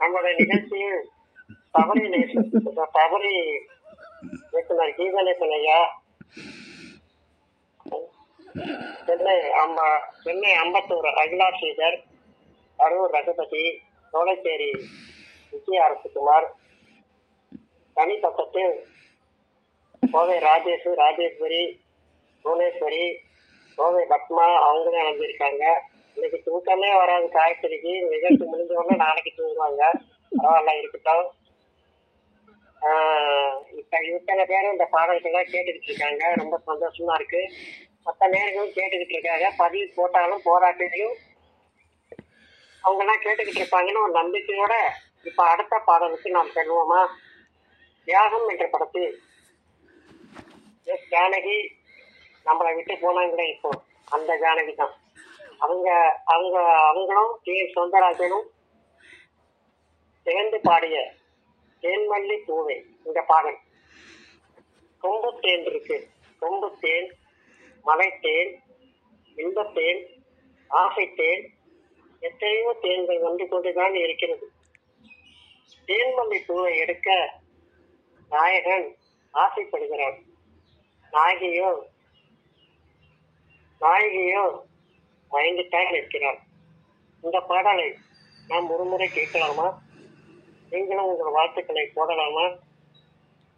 நம்மளுடைய நிகழ்ச்சியில் தவறி நேச- தவறி இயக்குனர் கீதநேசன் ஐயா சென்னை அம்ப சென்னை அம்பத்தூர் அகிலா ஸ்ரீதர் அரூர் ரகுபதி சோலைச்சேரி விஜய அரசுகுமார் தனி பக்கத்தில் கோவை ராஜேஷ் ராஜேஸ்வரி புவனேஸ்வரி கோவை பத்மா அவங்களும் அனுப்பியிருக்காங்க இன்னைக்கு தூக்கமே வராது காயத்ரிக்கு நிகழ்ச்சி முடிஞ்ச உடனே நாளைக்கு தூங்குவாங்க பரவாயில்ல இருக்கட்டும் ஆஹ் இப்ப இத்தனை பேரும் இந்த பாடல்களை கேட்டுக்கிட்டு இருக்காங்க ரொம்ப சந்தோஷமா இருக்கு மற்ற நேர்களும் கேட்டுக்கிட்டு இருக்காங்க பதிவு போட்டாலும் போராட்டிலையும் அவங்க எல்லாம் கேட்டுக்கிட்டு இருப்பாங்கன்னு ஒரு நம்பிக்கையோட இப்ப அடுத்த பாடலுக்கு நாம் செல்வோமா தியாகம் என்ற படத்தில் எஸ் ஜானகி நம்மளை விட்டு போனாங்களே இப்போ அந்த ஜானகி தான் அவங்க அவங்க அவங்களும் கே சொந்தராஜனும் சேர்ந்து பாடிய தேன்மல்லி பூவை இந்த பாடல் கொம்பு தேன் இருக்கு கொம்பு தேன் மலைத்தேன் இன்பத்தேன் ஆசைத்தேன் எத்தனையோ தேன்கள் வந்து கொண்டுதான் இருக்கிறது தேன்மல்லி பூவை எடுக்க நாயகன் ஆசைப்படுகிறான் நாயகியோ நாயகியோ பயந்துட்டான் இருக்கிறார் இந்த பாடலை நாம் ஒருமுறை கேட்கலாமா நீங்களும் உங்கள் வாழ்த்துக்களை போடலாமா